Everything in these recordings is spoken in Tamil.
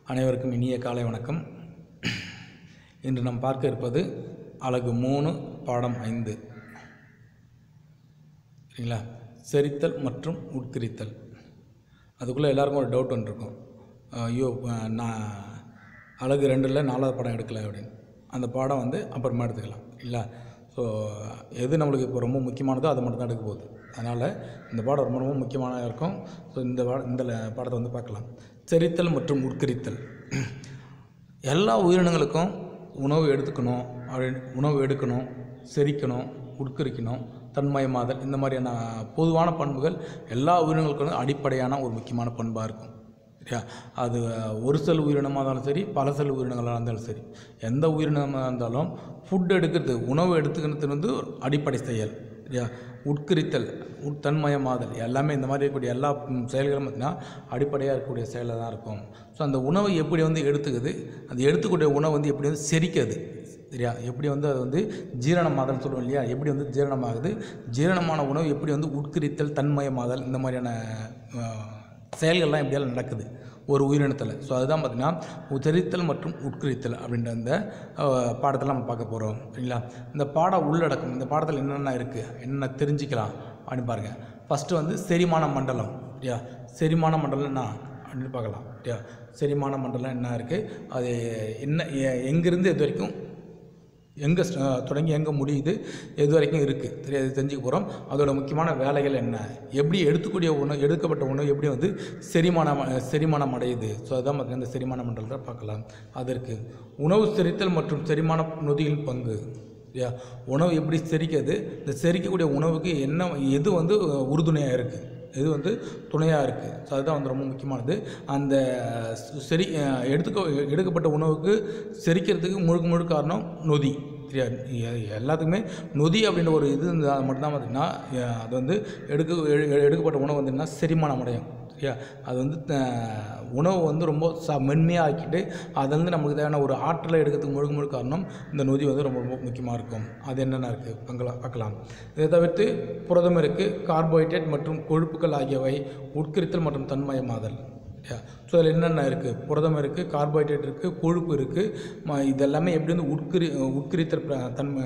அனைவருக்கும் இனிய காலை வணக்கம் இன்று நாம் பார்க்க இருப்பது அலகு மூணு பாடம் ஐந்து சரிங்களா செரித்தல் மற்றும் உட்கிரித்தல் அதுக்குள்ளே எல்லாருக்கும் ஒரு டவுட் வந்துருக்கும் ஐயோ அஹ், நான் அழகு ரெண்டில் நாலாவது பாடம் எடுக்கல அப்படின்னு அந்த பாடம் வந்து அப்புறமா எடுத்துக்கலாம் இல்லை ஸோ எது நம்மளுக்கு இப்போ ரொம்ப முக்கியமானதோ அதை மட்டும் தான் எடுக்க போகுது அதனால் இந்த பாடம் ரொம்ப ரொம்ப முக்கியமான இருக்கும் ஸோ இந்த பா இந்த ல- பாடத்தை வந்து பார்க்கலாம் செரித்தல் மற்றும் உட்கிரித்தல் எல்லா உயிரினங்களுக்கும் உணவு எடுத்துக்கணும் அப்படின்னு உணவு எடுக்கணும் செரிக்கணும் உட்கரிக்கணும் தன்மயமாதல் இந்த மாதிரியான பொதுவான பண்புகள் எல்லா உயிரினங்களுக்கும் வந்து அடிப்படையான ஒரு முக்கியமான பண்பாக இருக்கும் சரியா அது ஒரு செல் உயிரினமாக இருந்தாலும் சரி பல செல் உயிரினங்களாக இருந்தாலும் சரி எந்த உயிரினமாக இருந்தாலும் ஃபுட் எடுக்கிறது உணவு எடுத்துக்கிறது வந்து ஒரு அடிப்படை செயல் சரியா உட்கரித்தல் உட்தன்மயமாதல் எல்லாமே இந்த மாதிரி இருக்கக்கூடிய எல்லா ம், செயல்களும் பார்த்திங்கன்னா அடிப்படையாக இருக்கக்கூடிய செயலாக தான் இருக்கும் ஸோ அந்த உணவை எப்படி வந்து எடுத்துக்குது அது எடுத்துக்கூடிய உணவு வந்து எப்படி வந்து செரிக்குது சரியா எப்படி வந்து அது வந்து ஜீரணமாதல் சொல்லுவோம் இல்லையா எப்படி வந்து ஜீரணமாகுது ஜீரணமான உணவு எப்படி வந்து உட்கரித்தல் தன்மயமாதல் இந்த மாதிரியான அஹ், செயல்கள்லாம் எப்படியெல்லாம் நடக்குது ஒரு உயிரினத்தில் ஸோ அதுதான் பார்த்திங்கன்னா உதரித்தல் மற்றும் உட்கரித்தல் அப்படின்ற அந்த அஹ், பாடத்தில் நம்ம பார்க்க போகிறோம் சரிங்களா இந்த பாட உள்ளடக்கம் இந்த பாடத்தில் என்னென்ன இருக்குது என்னென்ன தெரிஞ்சுக்கலாம் அப்படின்னு பாருங்கள் ஃபஸ்ட்டு வந்து செரிமான மண்டலம் சரியா செரிமான மண்டலம் என்ன அப்படின்னு பார்க்கலாம் சரியா செரிமான மண்டலம் என்ன இருக்குது அது என்ன எ- எங்கிருந்து இது வரைக்கும் எங்கே தொடங்கி எங்கே முடியுது எது வரைக்கும் இருக்குது சரி அது தெரிஞ்சுக்க போகிறோம் அதோட முக்கியமான வேலைகள் என்ன எப்படி எடுத்துக்கூடிய உணவு எடுக்கப்பட்ட உணவு எப்படி வந்து செரிமானம் செரிமானம் அடையுது ஸோ அதான் பார்த்தீங்கன்னா இந்த செரிமான மண்டலத்தை பார்க்கலாம் அதற்கு உணவு செரித்தல் மற்றும் செரிமான நொதியின் பங்கு சரியா உணவு எப்படி செரிக்கிறது இந்த செரிக்கக்கூடிய உணவுக்கு என்ன எது வந்து உறுதுணையாக இருக்குது இது வந்து துணையாக இருக்குது ஸோ அதுதான் வந்து ரொம்ப முக்கியமானது அந்த ச- செரி அஹ் எடுத்துக்க எடுக்கப்பட்ட உணவுக்கு செரிக்கிறதுக்கு முழுக்க முழுக்க காரணம் நொதி சரியா எ- எல்லாத்துக்குமே நொதி அப்படின்ற ஒரு இது இருந்தால் மட்டும்தான் பார்த்திங்கன்னா அஹ் அது வந்து எடுக்க எடு- எடுக்கப்பட்ட உணவு வந்து என்ன செரிமானம் அடையும் சரியா அது வந்து அஹ், உணவு வந்து ரொம்ப ச மென்மையாக ஆக்கிட்டு அது வந்து நமக்கு தேவையான ஒரு ஆற்றலை எடுக்கிறதுக்கு முழுக்க முழுக்க காரணம் இந்த நொதி வந்து ரொம்ப ரொம்ப முக்கியமாக இருக்கும் அது என்னென்ன இருக்குது பங்களா பார்க்கலாம் இதை தவிர்த்து புரதம் இருக்குது கார்போஹைட்ரேட் மற்றும் கொழுப்புகள் ஆகியவை உட்கரித்தல் மற்றும் தன்மயமாதல் ஸோ அதில் என்னென்ன இருக்குது புரதம் இருக்குது கார்போஹைட்ரேட் இருக்குது கொழுப்பு இருக்குது இதெல்லாமே எப்படி வந்து உட்கரி உட்கரித்தல் பிர- தன்ம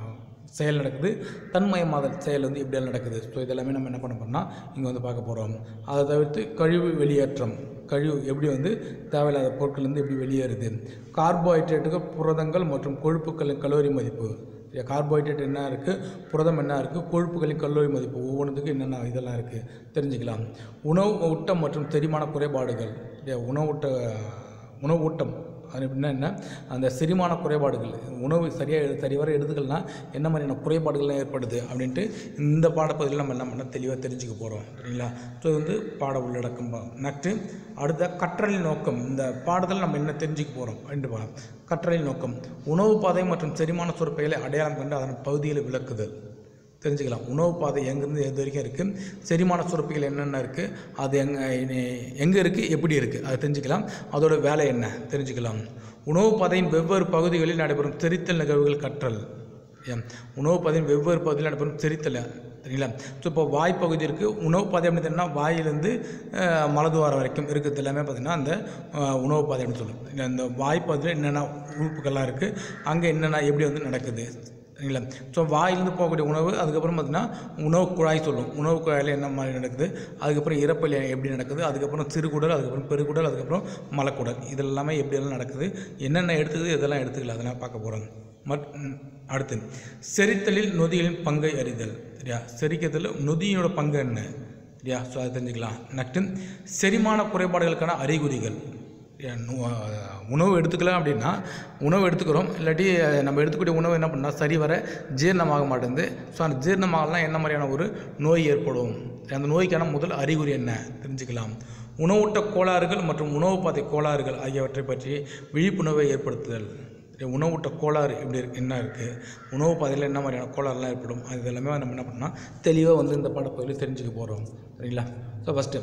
செயல் நடக்குது தன்மயமாதல் செயல் வந்து எப்படியெல்லாம் நடக்குது ஸோ இதெல்லாமே நம்ம என்ன பண்ண போறோம்னா இங்கே வந்து பார்க்க போகிறோம் அதை தவிர்த்து கழிவு வெளியேற்றம் கழிவு எப்படி வந்து தேவையில்லாத பொருட்கள் வந்து எப்படி வெளியேறுது கார்போஹைட்ரேட்டுக்கு புரதங்கள் மற்றும் கொழுப்புகளின் கலோரி மதிப்பு கார்போஹைட்ரேட் என்ன இருக்குது புரதம் என்ன இருக்குது கொழுப்புகளின் கல்லூரி மதிப்பு ஒவ்வொன்றுத்துக்கும் என்னென்ன இதெல்லாம் இருக்குது தெரிஞ்சுக்கலாம் உணவு ஊட்டம் மற்றும் செரிமான குறைபாடுகள் இல்லையா உணவூட்ட உணவு ஊட்டம் அது எப்படின்னா என்ன அந்த செரிமான குறைபாடுகள் உணவு சரியாக சரிவர எடுத்துக்கலனா என்ன மாதிரியான குறைபாடுகள்லாம் ஏற்படுது அப்படின்ட்டு இந்த பாடப்பகுதியில் நம்ம என்ன பண்ண தெளிவாக தெரிஞ்சுக்க போகிறோம் சரிங்களா ஸோ இது வந்து பாட உள்ளடக்கம் நெக்ஸ்ட்டு அடுத்த கற்றலின் நோக்கம் இந்த பாடத்தில் நம்ம என்ன தெரிஞ்சுக்க போகிறோம் அப்படின்ட்டு பார்க்கலாம் கற்றலின் நோக்கம் உணவு பாதை மற்றும் செரிமான சுரப்பைகளை அடையாளம் கண்டு அதன் பகுதிகளை விளக்குதல் தெரிஞ்சுக்கலாம் உணவு பாதை எங்கேருந்து எது வரைக்கும் இருக்குது செரிமான சுரப்பிகள் என்னென்ன இருக்குது அது எங்கே எங்கே இருக்குது எப்படி இருக்குது அதை தெரிஞ்சுக்கலாம் அதோட வேலை என்ன தெரிஞ்சுக்கலாம் உணவு பாதையின் வெவ்வேறு பகுதிகளில் நடைபெறும் செரித்தல் நிகழ்வுகள் கற்றல் ஏன் உணவு பாதையின் வெவ்வேறு பகுதியில் நடைபெறும் செரித்தல் சரிங்களா ஸோ இப்போ வாய் பகுதி இருக்குது உணவு பாதை அப்படின்னு சொன்னால் வாயிலேருந்து அஹ், மலதுவாரம் வரைக்கும் இருக்கிறது எல்லாமே பார்த்திங்கன்னா அந்த அஹ், உணவு பாதை அப்படின்னு சொல்லுவோம் இந்த வாய் பகுதியில் என்னென்ன உறுப்புகள்லாம் இருக்குது அங்கே என்னென்ன எப்படி வந்து நடக்குது சரிங்களா ஸோ வாயிலிருந்து போகக்கூடிய உணவு அதுக்கப்புறம் பார்த்திங்கன்னா உணவு குழாய் சொல்லும் உணவு குழாயில் என்ன மாதிரி நடக்குது அதுக்கப்புறம் இறப்பல் எப்படி நடக்குது அதுக்கப்புறம் சிறுகுடல் அதுக்கப்புறம் பெருகுடல் அதுக்கப்புறம் மலக்குடல் இதெல்லாமே எப்படியெல்லாம் நடக்குது என்னென்ன எடுத்துக்குது இதெல்லாம் எடுத்துக்கல அதெல்லாம் பார்க்க போகிறோம் மட் ம், அடுத்து செரித்தலில் நொதிகளின் பங்கை அறிதல் சரியா செரிக்கிறதுல நொதியோட பங்கு என்ன சரியா ஸோ அதை தெரிஞ்சுக்கலாம் நெக்ஸ்ட்டு செரிமான குறைபாடுகளுக்கான அறிகுறிகள் ஏன் நு- அஹ் உணவு எடுத்துக்கலாம் அப்படின்னா உணவு எடுத்துக்கிறோம் இல்லாட்டி அஹ், நம்ம எடுத்துக்கூடிய உணவு என்ன பண்ணால் சரிவர ஜீரணமாக மாட்டேங்குது ஸோ அந்த ஜீரணமாகலாம் என்ன மாதிரியான ஒரு நோய் ஏற்படும் அந்த நோய்க்கான முதல் அறிகுறி என்ன தெரிஞ்சுக்கலாம் உணவூட்ட கோளாறுகள் மற்றும் உணவு பாதை கோளாறுகள் ஆகியவற்றை பற்றி விழிப்புணர்வை ஏற்படுத்துதல் சரி, உணவூட்ட கோளாறு எப்படி இருக்கு என்ன இருக்குது உணவு பாதையில் என்ன மாதிரியான கோளாறுலாம் ஏற்படும் அது எல்லாமே நம்ம என்ன பண்ணால் தெளிவாக வந்து இந்த பாடப்பகுதியில் தெரிஞ்சுக்க போகிறோம் சரிங்களா ஸோ ஃபஸ்ட்டு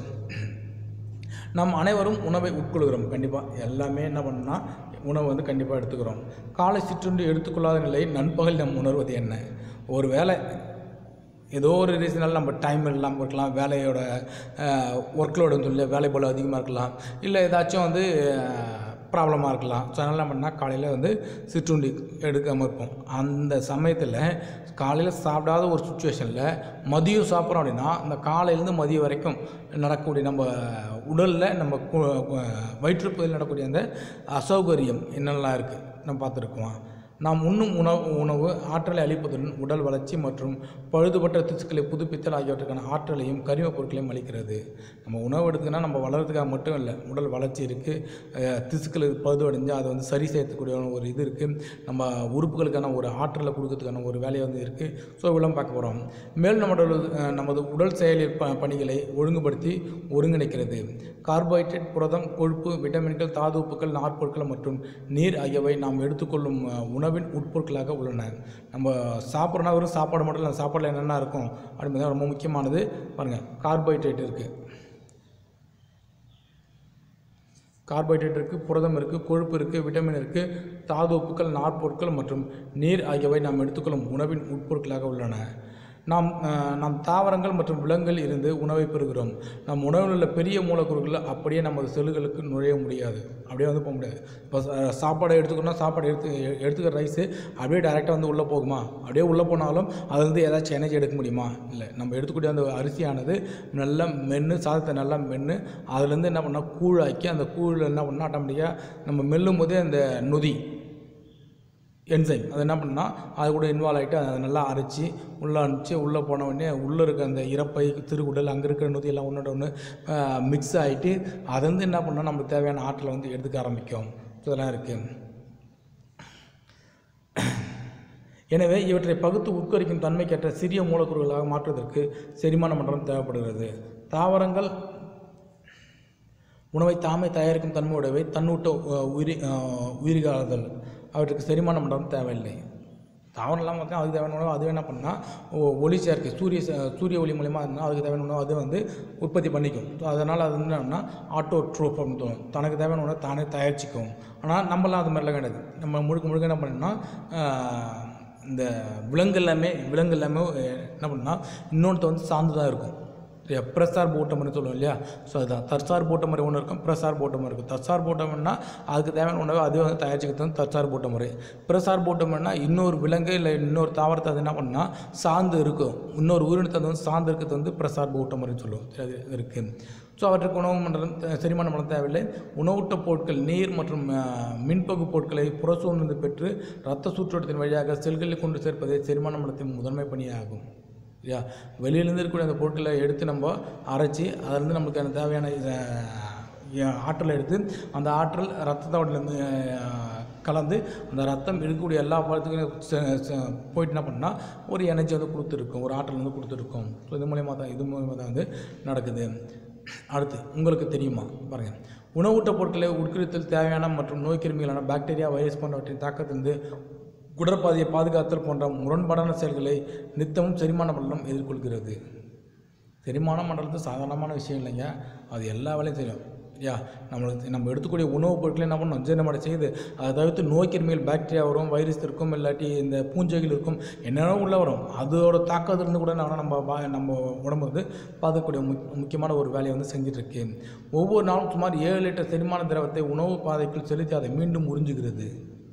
நாம் அனைவரும் உணவை உட்கொள்கிறோம் கண்டிப்பாக எல்லாமே என்ன பண்ணோம்னா உணவு வந்து கண்டிப்பாக எடுத்துக்கிறோம் காலை சிற்றுண்டி எடுத்துக்கொள்ளாத நிலையில் நண்பகல் நம் உணர்வது என்ன ஒரு வேளை ஏதோ ஒரு ரீசனால் நம்ம டைம் இல்லாமல் இருக்கலாம் வேலையோட ஒர்க்லோடுன்னு சொல்லி வேலை போல் அதிகமாக இருக்கலாம் இல்லை ஏதாச்சும் வந்து ப்ராப்ளமாக இருக்கலாம் ஸோ அதனால் என்ன பண்ணால் காலையில் வந்து சிற்றுண்டி எடுக்காமல் இருப்போம் அந்த சமயத்தில் காலையில் சாப்பிடாத ஒரு சுச்சுவேஷனில் மதியம் சாப்பிட்றோம் அப்படின்னா அந்த காலையிலேருந்து மதியம் வரைக்கும் நடக்கக்கூடிய நம்ம உடலில் நம்ம கு- கு- வயிற்றுப்பகுதியில் நடக்கக்கூடிய அந்த அசௌகரியம் என்னெல்லாம் இருக்குது நம்ம பார்த்துருக்கோம் நாம் உண்ணும் உணவு உணவு ஆற்றலை அளிப்பதுடன் உடல் வளர்ச்சி மற்றும் பழுதுபட்ட திசுக்களை புதுப்பித்தல் ஆகியவற்றுக்கான ஆற்றலையும் கரிமப் பொருட்களையும் அளிக்கிறது நம்ம உணவு எடுத்துக்கினா நம்ம வளர்றதுக்காக மட்டும் இல்லை உடல் வளர்ச்சி இருக்குது திசுக்கள் பழுதுவடைஞ்சு அதை வந்து சரி செய்யக்கூடிய ஒரு இது இருக்குது நம்ம உறுப்புகளுக்கான ஒரு ஆற்றலை கொடுக்கறதுக்கான ஒரு வேலையை வந்து இருக்குது ஸோ இவ்வளோ பார்க்க போகிறோம் மேலும் நம்மளோட அஹ், நமது உடல் செயலில் ப பணிகளை ஒழுங்குபடுத்தி ஒருங்கிணைக்கிறது கார்போஹைட்ரேட் புரதம் கொழுப்பு விட்டமின்கள் தாது உப்புக்கள் நார்ப்பொருட்கள் மற்றும் நீர் ஆகியவை நாம் எடுத்துக்கொள்ளும் அஹ், உணவின் உட்பொருட்களாக உள்ளன நம்ம சாப்பிட்றோன்னா வெறும் சாப்பாடு மட்டும் இல்லை சாப்பாடில் என்னென்ன இருக்கும் அப்படிங்கிறது ரொம்ப முக்கியமானது பாருங்கள் கார்போஹைட்ரேட் இருக்குது கார்போஹைட்ரேட் இருக்குது புரதம் இருக்குது கொழுப்பு இருக்குது விட்டமின் இருக்குது தாது உப்புக்கள் நார்ப்பொருட்கள் மற்றும் நீர் ஆகியவை நாம் எடுத்துக்கொள்ளும் உணவின் உட்பொருட்களாக உள்ளன நாம் அஹ், நாம் தாவரங்கள் மற்றும் விலங்குகளில் இருந்து உணவை பெறுகிறோம் நம் உணவில் உள்ள பெரிய மூலக்கூறுகள் அப்படியே நமது செல்லுகளுக்கு நுழைய முடியாது அப்படியே வந்து போக முடியாது இப்போ சா- சாப்பாடை எடுத்துக்கணும் சாப்பாடு எடுத்து எ- எடுத்துக்கிற ரைஸு அப்படியே டைரெக்டாக வந்து உள்ளே போகுமா அப்படியே உள்ளே போனாலும் அது வந்து ஏதாச்சும் எனர்ஜி எடுக்க முடியுமா இல்லை நம்ம எடுத்துக்கூடிய அந்த அரிசியானது நல்லா மென்று சாதத்தை நல்லா மென்று அதுலேருந்து என்ன பண்ணால் கூழாக்கி அந்த கூழில் என்ன பண்ணால் ஆட்டோமேட்டிக்காக நம்ம மெல்லும் போதே அந்த நொதி என்சைம் அது என்ன பண்ணால் அது கூட இன்வால்வ் ஆகிட்டு அதை நல்லா அரைச்சி உள்ளே அனுப்பிச்சு உள்ளே போன உடனே உள்ளே இருக்க அந்த இறப்பை திருகுடல் அங்கே இருக்கிற நொதி எல்லாம் ஒன்றோட ஒன்று மிக்ஸ் ஆகிட்டு அது வந்து என்ன பண்ணால் நமக்கு தேவையான ஆற்றலை வந்து எடுத்துக்க ஆரம்பிக்கும் ஸோ இதெல்லாம் இருக்குது எனவே இவற்றை பகுத்து உட்கரிக்கும் தன்மைக்கேற்ற சிறிய மூலக்கூறுகளாக மாற்றுவதற்கு செரிமான மண்டலம் தேவைப்படுகிறது தாவரங்கள் உணவை தாமே தயாரிக்கும் தன்மையுடையவை தன்னூட்ட அஹ், உயிரி அஹ், உயிரிகாதல் அவற்றுக்கு செரிமான மண்டலம் தேவையில்லை தாவரம்லாம் பார்த்தா அதுக்கு தேவையான உணவு அது என்ன பண்ணால் ஒளி சேர்க்கை சூரிய ச- சூரிய ஒளி மூலியமாக இருந்தால் அதுக்கு தேவையான உணவு அது வந்து உற்பத்தி பண்ணிக்கும் ஸோ அதனால் அது வந்து என்னன்னா ஆட்டோ ட்ரோப் அப்படின்னு தோணும் தனக்கு தேவையான உணவை தானே தயாரிச்சிக்கும் ஆனால் நம்மளாம் அது மாதிரிலாம் கிடையாது நம்ம முழுக்க முழுக்க என்ன பண்ணோம்னா ஆஹ், இந்த விலங்கு எல்லாமே விலங்கு எல்லாமே என்ன பண்ணால் இன்னொன்று வந்து சார்ந்து தான் இருக்கும் சரியா பிரசார் போட்ட மாதிரி சொல்லுவோம் இல்லையா ஸோ அதுதான் தற்சார் போட்ட மாதிரி ஒன்று இருக்கும் பிரசார் போட்ட மாதிரி இருக்கும் தற்சார் போட்டோம்னா அதுக்கு தேவையான உணவை அதுவே வந்து தயாரிச்சுக்கிறது வந்து தற்சார் போட்ட முறை பிரசார் போட்டோம்னா இன்னொரு விலங்கு இல்லை இன்னொரு தாவரத்தை அது என்ன பண்ணால் சார்ந்து இருக்கும் இன்னொரு உயிரினத்தை அது வந்து சார்ந்து இருக்கிறது வந்து பிரசார் போட்ட முறைன்னு சொல்லுவோம் சரி, அது இருக்குது ஸோ அவற்றுக்கு உணவு மண்டலம் தே- செரிமான மண்டலம் தேவையில்லை உணவூட்ட பொருட்கள் நீர் மற்றும் அஹ், மின்பகு பொருட்களை புறசூழ்ந்து பெற்று இரத்த சுற்றோட்டத்தின் வழியாக செல்களில் கொண்டு சேர்ப்பதே செரிமான மண்டலத்தின் முதன்மை பணியாகும் இல்லையா வெளியிலேருந்து இருக்கக்கூடிய அந்த பொருட்களை எடுத்து நம்ம அரைச்சி அதிலேருந்து நமக்கு அந்த தேவையான இத, அஹ், ஆற்றலை எடுத்து அந்த ஆற்றல் ரத்தத்தோடலேருந்து கலந்து அந்த ரத்தம் இருக்கக்கூடிய எல்லா பழத்துக்கும் செ- செ- போயிட்டு என்ன பண்ணால் ஒரு எனர்ஜி வந்து கொடுத்துருக்கும் ஒரு ஆற்றல் வந்து கொடுத்துருக்கும் ஸோ இது மூலியமாக தான் இது மூலியமாக தான் வந்து நடக்குது அடுத்து உங்களுக்கு தெரியுமா பாருங்கள் உணவூட்ட பொருட்களை உட்கரித்தல் தேவையான மற்றும் நோய் கிருமிகளான பாக்டீரியா வைரஸ் போன்றவற்றின் தாக்கத்திலிருந்து குடற்பாதையை பாதுகாத்தல் போன்ற முரண்பாடான செயல்களை நித்தமும் செரிமான மண்டலம் எதிர்கொள்கிறது செரிமான மண்டலத்து சாதாரணமான விஷயம் இல்லைங்க அது எல்லா வேலையும் செய்யும் யா நம்மளுக்கு நம்ம எடுத்துக்கூடிய உணவுப் பொருட்களை என்ன பண்ணணும் ஜீரணமடை செய்யுது அதை தவிர்த்து நோய் கிருமிகள் பாக்டீரியா வரும் வைரஸ் இருக்கும் இல்லாட்டி இந்த பூஞ்சைகள் இருக்கும் என்னென்ன உள்ளே வரும் அதோட தாக்கத்திலிருந்து கூட என்ன நம்ம பா நம்ம உடம்பு வந்து பார்க்கக்கூடிய முக் முக்கியமான ஒரு வேலையை வந்து செஞ்சிட்ருக்கு ஒவ்வொரு நாளும் சுமார் ஏழு லிட்டர் செரிமான திரவத்தை உணவு பாதைக்குள் செலுத்தி அதை மீண்டும் உறிஞ்சுகிறது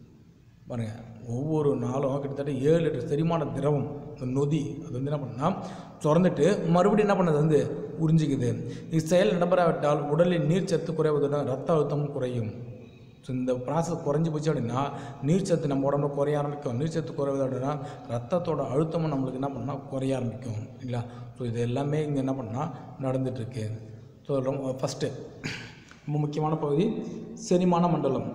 பாருங்க ஒவ்வொரு நாளும் கிட்டத்தட்ட ஏழு லிட்டர் செரிமான திரவம் இந்த நொதி அது வந்து என்ன பண்ணால் திறந்துட்டு மறுபடியும் என்ன பண்ணது வந்து உறிஞ்சிக்குது இச்செயல் நடைபெறாவிட்டால் உடலில் நீர்ச்சத்து குறைவதுடன் ரத்த அழுத்தமும் குறையும் ஸோ இந்த ப்ராசஸ் குறைஞ்சி போச்சு அப்படின்னா நீர்ச்சத்து நம்ம உடம்புல குறைய ஆரம்பிக்கும் நீர்ச்சத்து குறைவது அப்படின்னா ரத்தத்தோட அழுத்தமும் நம்மளுக்கு என்ன பண்ணால் குறைய ஆரம்பிக்கும் இல்லைங்களா ஸோ இது எல்லாமே இங்கே என்ன பண்ணால் நடந்துகிட்ருக்கு ஸோ ரொம்ப ஃபஸ்ட்டு ரொம்ப முக்கியமான பகுதி செரிமான மண்டலம்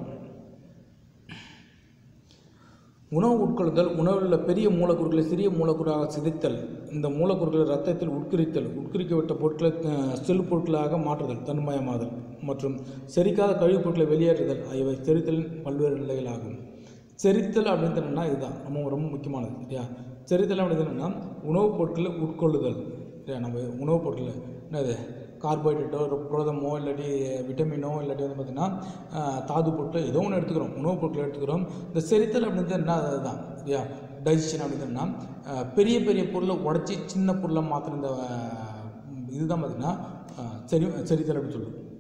உணவு உட்கொள்ளுதல் உணவில் உள்ள பெரிய மூலக்கூறுகளை சிறிய மூலக்கூறாக சிதைத்தல் இந்த மூலக்கூறுகளை ரத்தத்தில் உட்கரித்தல் உட்கரிக்கப்பட்ட பொருட்களை அஹ், செல் பொருட்களாக மாற்றுதல் தன்மயமாதல் மற்றும் செரிக்காத கழிவுப் பொருட்களை வெளியேற்றுதல் ஆகியவை செரித்தலின் பல்வேறு நிலைகளாகும் செரித்தல் அப்படின்னு என்னன்னா இதுதான் ரொம்ப ரொம்ப முக்கியமானது சரியா செரித்தல் அப்படின்னு என்னன்னா உணவுப் பொருட்களை உட்கொள்ளுதல் சரியா நம்ம உணவுப் பொருட்கள் என்னது கார்போஹைட்ரேட்டோ ஒரு புரதமோ இல்லாட்டி விட்டமினோ இல்லாட்டி வந்து பார்த்திங்கன்னா ஆஹ், தாது பொருட்கள் ஏதோ ஒன்று எடுத்துக்கிறோம் உணவுப் பொருட்கள் எடுத்துக்கிறோம் இந்த செரித்தல் அப்படின்றது என்ன அதுதான் இல்லையா டைஜஷன் அப்படின்னா ஆஹ், பெரிய பெரிய பொருளை உடச்சி சின்ன பொருளை மாற்றுற இந்த ஆஹ், இதுதான் பார்த்திங்கன்னா ஆஹ், செரி செரித்தல் அப்படின்னு சொல்லுவோம்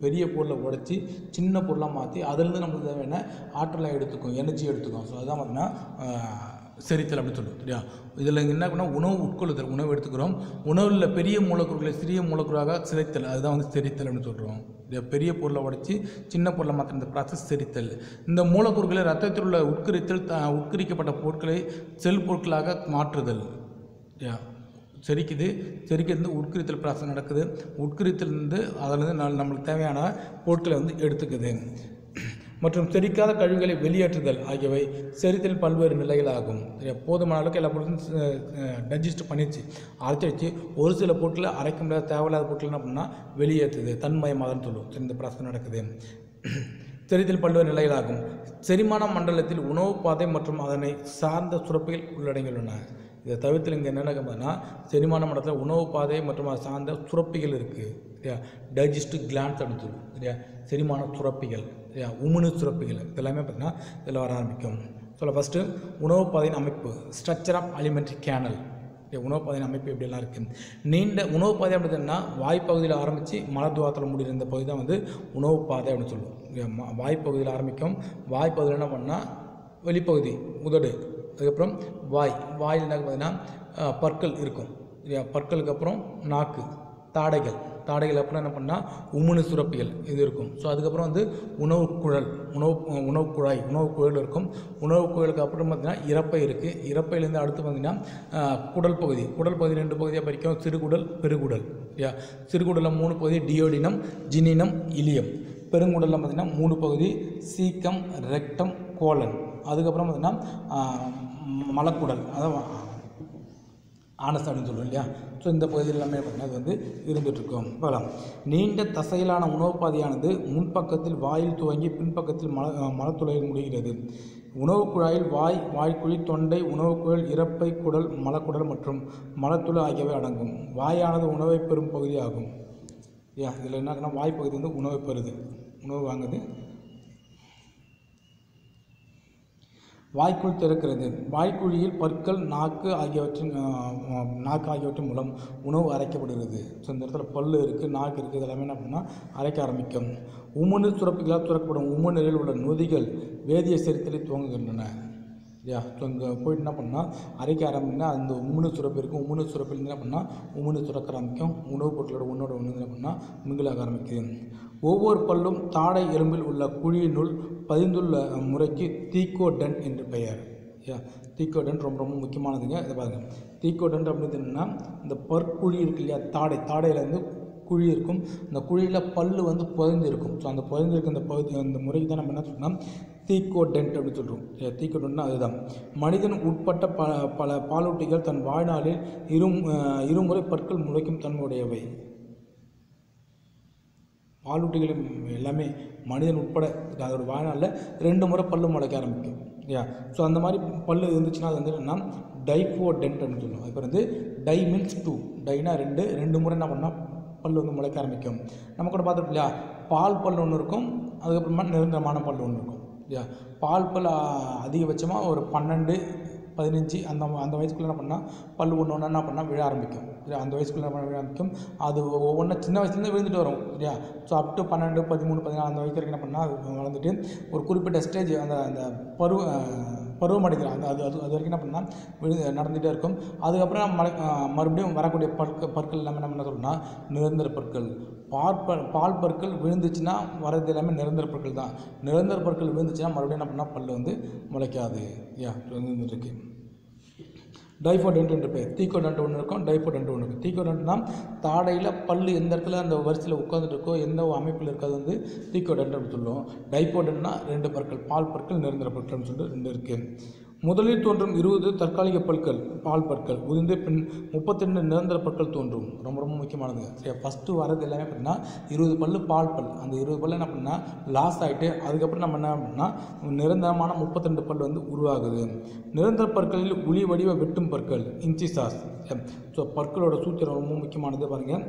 பெரிய பொருளை உடைச்சி சின்ன பொருளாக மாற்றி அதுலேருந்து நம்மளுக்கு தேவையான ஆற்றலை எடுத்துக்கும் எனர்ஜி எடுத்துக்கும் ஸோ அதுதான் பார்த்தீங்கன்னா ஆஹ், செரித்தல் அப்படின்னு சொல்லுவோம் சரியா இதில் என்ன பண்ணால் உணவு உட்கொள்ளுதல் உணவு எடுத்துக்கிறோம் உணவில் பெரிய மூலக்கூறுகளை சிறிய மூலக்கூறாக சிதைத்தல் அதுதான் வந்து செரித்தல் அப்படின்னு சொல்கிறோம் இந்த பெரிய பொருளை உடைச்சி சின்ன பொருளை மாற்ற இந்த ப்ராசஸ் செரித்தல் இந்த மூலக்கூறுகளை ரத்தத்தில் உள்ள உட்கரித்தல் த- உட்கரிக்கப்பட்ட பொருட்களை செல் பொருட்களாக மாற்றுதல் யா செரிக்குது செரிக்கிறது உட்கரித்தல் ப்ராசஸ் நடக்குது உட்கரித்தலேருந்து அதிலிருந்து ந- நம்மளுக்கு தேவையான பொருட்களை வந்து எடுத்துக்குது மற்றும் செரிக்காத கழிவுகளை வெளியேற்றுதல் ஆகியவை செரித்தல் பல்வேறு நிலைகளாகும் சரியா? போதுமான அளவுக்கு எல்லா பொருட்களும் டைஜஸ்ட் பண்ணிடுச்சு அரைச்சி வச்சு ஒரு சில பொருட்களை அரைக்க முடியாத தேவையில்லாத பொருட்கள் என்ன பண்ணால் வெளியேற்றுது தன்மயமாதல்னு சொல்லுவோம் சரி, இந்த ப்ராசஸ் நடக்குது செரித்தல் பல்வேறு நிலைகளாகும் செரிமான மண்டலத்தில் உணவு பாதை மற்றும் அதனை சார்ந்த சுரப்பிகள் உள்ளடங்கியுள்ளன இதை தவிர்த்து இங்கே என்ன நடக்குதுன்னா செரிமான மண்டலத்தில் உணவு பாதை மற்றும் அதை சார்ந்த சுரப்பிகள் இருக்குது சரியா டைஜஸ்டிவ் கிளான்ஸ் அப்படின்னு சொல்லுவோம் சரியா செரிமான சுரப்பிகள் சரியா உமிழ் சுரப்பிகள் இதெல்லாமே பார்த்தீங்கன்னா இதில் வர ஆரம்பிக்கும் சொல்ல ஃபஸ்ட்டு உணவு பாதையின் அமைப்பு ஸ்ட்ரக்சர் ஆஃப் அலிமெண்ட்ரி கேனல் உணவு பாதையின் அமைப்பு எப்படியெல்லாம் இருக்குது நீண்ட உணவு பாதை அப்படின்னா வாய்ப்பகுதியில் ஆரம்பித்து மலத்துவாரத்தில் முடிகிற இந்த பகுதி தான் வந்து உணவு பாதை அப்படின்னு சொல்லுவோம் இல்லையா? ம- வாய்ப்பகுதியில் ஆரம்பிக்கும் வாய்ப்பகுதியில் என்ன பண்ணால் வெளிப்பகுதி உதடு அதுக்கப்புறம் வாய் வாயில் என்ன பார்த்தீங்கன்னா அஹ், பற்கள் இருக்கும் இல்லையா பற்களுக்கு அப்புறம் நாக்கு தாடைகள் தாடைகள் அப்புறம் என்ன பண்ணால் உமிழ் சுரப்பிகள் இது இருக்கும் ஸோ அதுக்கப்புறம் வந்து உணவு குழல் உணவு உணவு குழாய் உணவு குழல் இருக்கும் உணவு குழலுக்கு அப்புறம் பார்த்தீங்கன்னா இறப்பை இருக்குது இறப்பையிலேருந்து அடுத்து பார்த்தீங்கன்னா ஆஹ், குடல் பகுதி குடல் பகுதி ரெண்டு பகுதியாக பிரிக்கும் சிறுகுடல் பெருகுடல் யா சிறுகுடலில் மூணு பகுதி டியோடினம் ஜினினம் இலியம் பெருங்குடலில் பார்த்தீங்கன்னா மூணு பகுதி சீக்கம் ரெக்டம் கோலன் அதுக்கப்புறம் பார்த்தீங்கன்னா ஆஹ், மலக்குடல் அதான் ஆனஸ் அப்படின்னு சொல்லுவோம் இல்லையா ஸோ இந்த பகுதியில் எல்லாமே பார்த்தீங்கன்னா அது வந்து இருந்துகிட்ருக்கும் பார்க்கலாம் நீண்ட தசையிலான உணவு பாதையானது முன்பக்கத்தில் வாயில் துவங்கி பின்பக்கத்தில் மல அஹ் மலத்துளையில் முடிகிறது உணவுக் குழாயில் வாய் வாய்க்குழி தொண்டை உணவுக் குழல் இறப்பை குடல் மலக்குடல் மற்றும் மலத்துளை ஆகியவை அடங்கும் வாயானது உணவை பெறும் பகுதியாகும் யா இதில் என்ன ஆகுதுன்னா வாய்ப்பகுதி வந்து உணவை பெறுது உணவு வாங்குது வாய்க்குள் திறக்கிறது வாய்க்குழியில் பற்கள் நாக்கு ஆகியவற்றின் ஆஹ், ஆஹ், நாக்கு ஆகியவற்றின் மூலம் உணவு அரைக்கப்படுகிறது ஸோ இந்த இடத்துல பல்லு இருக்குது நாக்கு இருக்குது இதெல்லாமே என்ன பண்ணால் அரைக்க ஆரம்பிக்கும் உமிழ்நீர் சுரப்பிகளால் சுரக்கப்படும் உமிழ்நீரில் உள்ள நொதிகள் வேதிய செரித்தலை துவங்குகின்றன யா ஸோ இங்கே போயிட்டு என்ன பண்ணால் அரைக்க ஆரம்பினா அந்த உமிழ் சுரப்பு இருக்கும் உமிழ் சுரப்பில் என்ன பண்ணால் உமிழ் சுரக்க ஆரம்பிக்கும் உணவுப் பொருட்களோட ஒன்றோட ஒன்று என்ன பண்ணால் மிங்கிலாக ஆரம்பிக்குது ஒவ்வொரு பல்லும் தாடை எலும்பில் உள்ள குழியினுள் பதிந்துள்ள முறைக்கு தீக்கோடென்ட் என்று பெயர் யா தீக்கோடென்ட் ரொம்ப ரொம்ப முக்கியமானதுங்க இதை பாருங்க தீக்கோடென்ட் அப்படின்னு என்னன்னா இந்த பற்குழி இருக்கு இல்லையா தாடை தாடையிலேருந்து குழி இருக்கும் அந்த குழியில் பல்லு வந்து புதைந்து இருக்கும் ஸோ அந்த புதைந்து இருக்க அந்த பகுதி அந்த முறைக்கு தான் நம்ம என்ன சொல்லணும் தீக்கோடென்ட் அப்படின்னு சொல்கிறோம் தீக்கோடென்ட்னா அதுதான் மனிதன் உட்பட்ட பல பல பாலூட்டிகள் தன் வாழ்நாளில் இரு இருமுறை பற்கள் முளைக்கும் தன்மையுடையவை பாலூட்டிகள் எல்லாமே மனிதன் உட்பட அதோட வாழ்நாளில் ரெண்டு முறை பல்லு முளைக்க ஆரம்பிக்கும் இல்லையா ஸோ அந்த மாதிரி பல்லு இருந்துச்சுன்னா அது வந்து என்னன்னா டைஃபோ டென்ட் அப்படின்னு சொல்லுவோம் இப்போ வந்து டை மீன்ஸ் டூ டைனா ரெண்டு ரெண்டு முறை என்ன பண்ணால் பல்லு வந்து முளைக்க ஆரம்பிக்கும் நம்ம கூட பார்த்துருப்போம் இல்லையா பால் பல் ஒன்று இருக்கும் அதுக்கப்புறமா நிரந்தரமான பல் ஒன்று இருக்கும் இல்லையா பால் பல் அதிகபட்சமாக ஒரு பன்னெண்டு பதினஞ்சு அந்த அந்த வயசுக்குள்ள என்ன பண்ணால் பல்லு ஒன்று ஒன்று என்ன பண்ணால் விழ ஆரம்பிக்கும் இல்லையா அந்த வயசுக்குள்ள என்ன பண்ண விழ ஆரம்பிக்கும் அது ஒவ்வொன்றா சின்ன வயசுலேருந்து விழுந்துட்டு வரும் இல்லையா ஸோ அப் டு பன்னெண்டு பதிமூணு பதினாலு அந்த வயசு வரைக்கும் என்ன பண்ணால் அது வளர்ந்துட்டு ஒரு குறிப்பிட்ட ஸ்டேஜ் அந்த அந்த பருவ பருவம் அடைக்கிறான் அந்த அது அது அது வரைக்கும் என்ன பண்ணால் விழு நடந்துகிட்டே இருக்கும் அதுக்கப்புறம் மலை மறுபடியும் வரக்கூடிய பற்கள் பற்கள் எல்லாமே நம்ம என்ன சொல்லணும்னா நிரந்தர பற்கள் பால் பால் பற்கள் விழுந்துச்சுன்னா வரது எல்லாமே நிரந்தர பற்கள் தான் நிரந்தர பற்கள் விழுந்துச்சுன்னா மறுபடியும் என்ன பண்ணால் பல் வந்து முளைக்காது யா இருக்கு டைஃபோடென்ட் என்று பேர் தீக்கோடென்ட் ஒன்று இருக்கும் டைஃபோடென்ட் ஒன்று இருக்கும் தீக்கோடென்ட்னா தாடையில் பல் எந்த இடத்துல அந்த வரிசையில் உட்காந்துட்டு இருக்கோ எந்த அமைப்பில் இருக்காது வந்து தீக்கோடென்ட் அப்படின்னு சொல்லுவோம் டைஃபோடென்ட்னா ரெண்டு பற்கள் பால் பற்கள் நிரந்தர பற்கள்னு சொல்லிட்டு ரெண்டு இருக்குது முதலில் தோன்றும் இருபது தற்காலிக பற்கள் பால் பற்கள் உதிர்ந்து பின் முப்பத்திரெண்டு நிரந்தர பற்கள் தோன்றும் ரொம்ப ரொம்ப முக்கியமானது சரி ஃபஸ்ட்டு வரது எல்லாமே பார்த்தீங்கன்னா இருபது பல்லு பால் பல் அந்த இருபது பல்லு என்ன பண்ணால் லாஸ் ஆகிட்டு அதுக்கப்புறம் நம்ம என்ன பண்ணால் நிரந்தரமான முப்பத்திரெண்டு பல் வந்து உருவாகுது நிரந்தர பற்களில் உளி வடிவ வெட்டும் பற்கள் இன்சிசாஸ் ஸோ பற்களோட சூத்திரம் ரொம்ப முக்கியமானது பாருங்கள்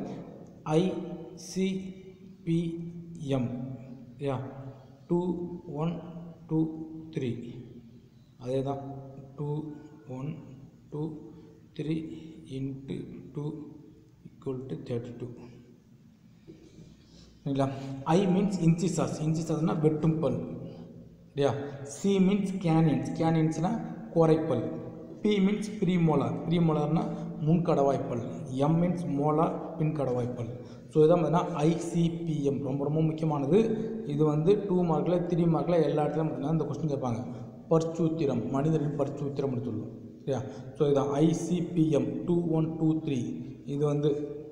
ஐசிபிஎம் யா டூ ஒன் டூ த்ரீ அதே தான் two one two three into two equal to thirty two சரிங்களா ஐ மீன்ஸ் இன்சிசாஸ் இன்சிசாஸ்னால் வெட்டும் பல் இல்லையா சி மீன்ஸ் கேனியன்ஸ் கேனியன்ஸ்னால் கோரைப்பல் பி மீன்ஸ் ப்ரீமோலார் ப்ரீமோலார்னா முன்கடவாய்ப்பல் எம் மீன்ஸ் மோலார் பின்கடவாய்ப்பல் ஸோ இதான் பார்த்தீங்கன்னா ஐசிபிஎம் ரொம்ப ரொம்ப முக்கியமானது இது வந்து டூ மார்க்கில் த்ரீ மார்க்கில் எல்லா இடத்துலையும் பார்த்தீங்கன்னா இந்த கொஸ்டின் கேட்பாங்க பர்ச்சூத்திரம் மனிதனின் பர்ச்சூத்திரம் அப்படின்னு சொல்லுவோம் சரியா ஸோ இதான் ICPM two one two three இது வந்து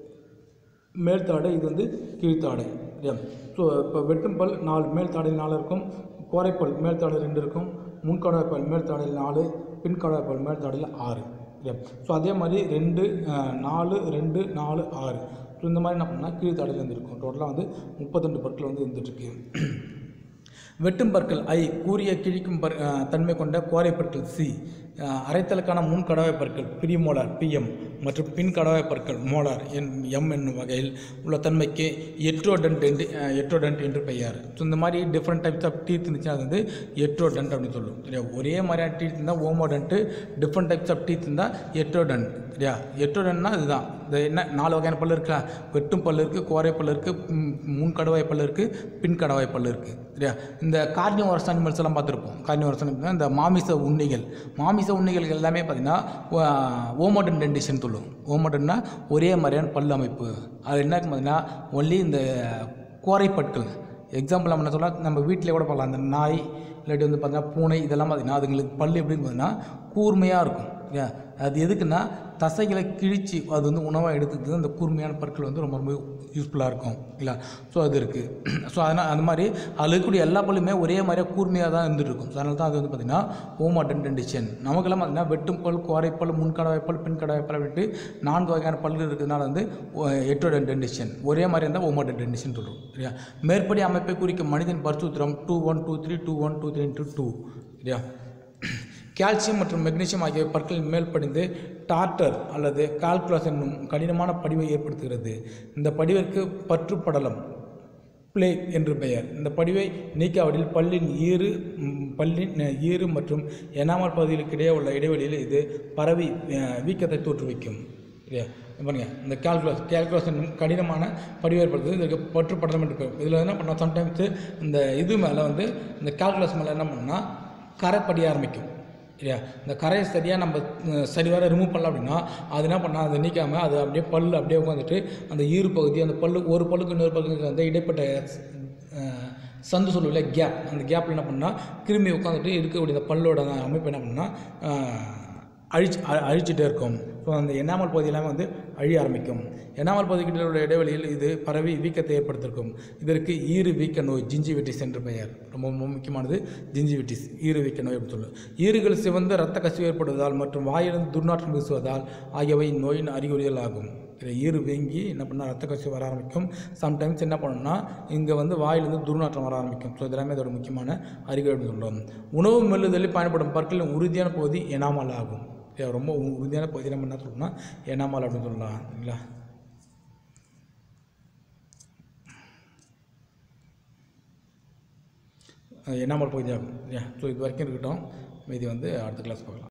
மேல்தாடை இது வந்து கீழ்த்தாடை சரியா ஸோ இப்போ வெட்டும் பல் நாலு மேல்தாடையில் நாலு இருக்கும் கோரைப்பல் மேல்தாடை ரெண்டு இருக்கும் முன்கடவாய்ப்பல் மேல்தாடையில் நாலு பின்கடவாய்ப்பல் மேல்தாடையில் ஆறு சரியா ஸோ அதே மாதிரி ரெண்டு அஹ், நாலு ரெண்டு நாலு ஆறு ஸோ இந்த மாதிரி என்ன பண்ணால் கீழ்த்தாடையில் இருந்திருக்கும் டோட்டலாக வந்து முப்பத்தெண்டு பற்கள் வந்து இருந்துகிட்ருக்கு வெட்டும் பற்கள் ஐ கூரிய கிழிக்கும் பற் அஹ், தன்மை கொண்ட கோரை பற்கள் சி அஹ், அரைத்தலுக்கான முன் கடவாய் பற்கள் பிரிமோலார் பிஎம் மற்றும் பின் கடவாய் பற்கள் மோலார் என் எம் என்னும் வகையில் உள்ள தன்மைக்கு எட்ரோடன்ட் என்று அஹ், எட்ரோடன்ட் என்று பெயர் ஸோ இந்த மாதிரி டிஃப்ரெண்ட் டைப்ஸ் ஆஃப் டீத் இருந்துச்சுன்னா அது வந்து எட்ரோடன்ட் அப்படின்னு சொல்லுவோம் சரியா ஒரே மாதிரியான டீத் இருந்தால் homodont different types of teeth இருந்தால் எட்ரோடன்ட் சரியா எட்ரோடன்னா இதுதான் இந்த என்ன நாலு வகையான பல்லு இருக்கா வெட்டும் பல்லு இருக்குது கோரை பல்லு இருக்குது முன் கடவாய் பல்லு இருக்குது பின் கடவாய் பல்லு இருக்குது சரியா இந்த கார்னியோரஸ் அனிமல்ஸ் எல்லாம் பார்த்துருப்போம் கார்னியோரஸ் அனிமல்ஸ் இந்த மாமிச உண்ணிகள் மாமிச உண்ணிகள் எல்லாமே பார்த்திங்கன்னா ஓமோடன் டென்டிஷன் சொல்லுவோம் ஓமோடன்னா ஒரே மாதிரியான பல்லு அமைப்பு அது என்ன பார்த்தீங்கன்னா ஒன்லி இந்த கோரைப்பற்கள் எக்ஸாம்பிள் நம்ம என்ன சொல்லலாம் நம்ம வீட்டிலே கூட பார்க்கலாம் அந்த நாய் இல்லாட்டி வந்து பார்த்தீங்கன்னா பூனை இதெல்லாம் பார்த்திங்கன்னா அதுங்களுக்கு பல்லு எப்படின்னு பார்த்தீங்கன்னா கூர்மையாக இருக்கும் இல்லையா அது எதுக்குன்னா தசைகளை கிழிச்சு அது வந்து உணவாக எடுத்துக்கிறது அந்த கூர்மையான பற்கள் வந்து ரொம்ப ரொம்ப யூஸ்ஃபுல்லாக இருக்கும் இல்லை ஸோ அது இருக்குது ஸோ அதனால் அந்த மாதிரி அதில் இருக்கக்கூடிய எல்லா பல்லுமே ஒரே மாதிரியாக கூர்மையாக தான் இருந்துட்டு இருக்கும் ஸோ அதனால தான் அது வந்து பார்த்திங்கன்னா ஓமாட்டன் டென்டிஷன் நமக்கெல்லாம் பார்த்திங்கன்னா வெட்டும் பல் கோரைப்பல் முன்கடவாய்ப்பல் பின்கடவாய்ப்பல் அப்படின்ட்டு நான்கு வகையான பல்கள் இருக்கிறதுனால வந்து எட்டோடன் டென்டிஷன் ஒரே மாதிரி இருந்தால் ஓமாட்டன் டென்டிஷன் சொல்லுவோம் சரியா மேற்படி அமைப்பை குறிக்கும் மனிதன் பரிசூத்திரம் two one two three two one two three two two சரியா கால்சியம் மற்றும் மெக்னீசியம் ஆகியவை பற்களின் மேல் படிந்து டார்டர் அல்லது கால்குலஸ் என்னும் கடினமான படிவை ஏற்படுத்துகிறது இந்த படிவிற்கு பற்றுப்படலம் பிளே என்று பெயர் இந்த படிவை நீக்காவிடில் பல்லின் ஈறு ம், பல்லின் அஹ், ஈறு மற்றும் எனாமல் பகுதிகளுக்கு இடையே உள்ள இடைவெளியில் இது பரவி அஹ், வீக்கத்தை தோற்றுவிக்கும் சரியா இங்க பாருங்க இந்த கால்குலஸ் கால்குலஸ் என்னும் கடினமான படிவை ஏற்படுத்துது இதுக்கு பற்றுப்படலம் என்று பெயர் இதில் என்ன பண்ணால் சம்டைம்ஸ் இந்த இது மேலே வந்து இந்த கால்குலஸ் மேலே என்ன பண்ணால் கரை படிய ஆரம்பிக்கும் இல்லையா இந்த கரையை சரியாக நம்ம அஹ், சரிவர ரிமூவ் பண்ணல அப்படின்னா அது என்ன பண்ணால் அதை நீக்காமல் அது அப்படியே பல்லு அப்படியே உட்காந்துட்டு அந்த ஈறு பகுதி அந்த பல்லு ஒரு பல்லுக்கு இன்னொரு பல்லுக்கு வந்து இடைப்பட்ட அஹ், சந்து சொல்லுவில்ல கேப் அந்த கேப்பில் என்ன பண்ணால் கிருமி உட்காந்துட்டு இருக்கக்கூடிய அந்த பல்லோட அந்த அமைப்பு என்ன பண்ணால் அழிச்சு அ- அழிச்சிட்டே இருக்கும் ஸோ அந்த எண்ணாமல் பகுதி எல்லாமே வந்து அழிய ஆரம்பிக்கும் எண்ணாமல் பகுதிக்கிட்ட உள்ள இடைவெளியில் இது பரவி வீக்கத்தை ஏற்படுத்திருக்கும் இதற்கு ஈறு வீக்க நோய் ஜிஞ்சிவிட்டிஸ் என்று பெயர் ரொம்ப ரொம்ப முக்கியமானது ஜிஞ்சிவிட்டிஸ் ஈறு வீக்க நோய் அப்படின்னு சொல்லுவோம் ஈறுகள் சிவந்து இரத்த கசிவு ஏற்படுவதால் மற்றும் வாயிலிருந்து துர்நாற்றம் வீசுவதால் ஆகியவை நோயின் அறிகுறிகள் ஆகும் இதில் ஈறு வீங்கி என்ன பண்ணால் ரத்த கசிவு வர ஆரம்பிக்கும் சம்டைம்ஸ் என்ன பண்ணணும்னா இங்கே வந்து வாயிலிருந்து துர்நாற்றம் வர ஆரம்பிக்கும் ஸோ இதெல்லாமே இதோட முக்கியமான அறிகுறி அப்படின்னு சொல்லுவோம் உணவு மெல்லுதலில் பயன்படும் பற்களின் உறுதியான பகுதி எனாமல் ஆகும் இது ரொம்ப உ- உறுதியான பகுதி நம்ம என்ன சொல்லணும்னா எனாமல் அப்படின்னு சொல்லலாம் இல்லைங்களா எனாமல் பகுதி ஆகும் இல்லையா ஸோ இது வரைக்கும் இருக்கட்டும் மீதி வந்து அடுத்த கிளாஸ் பார்க்கலாம்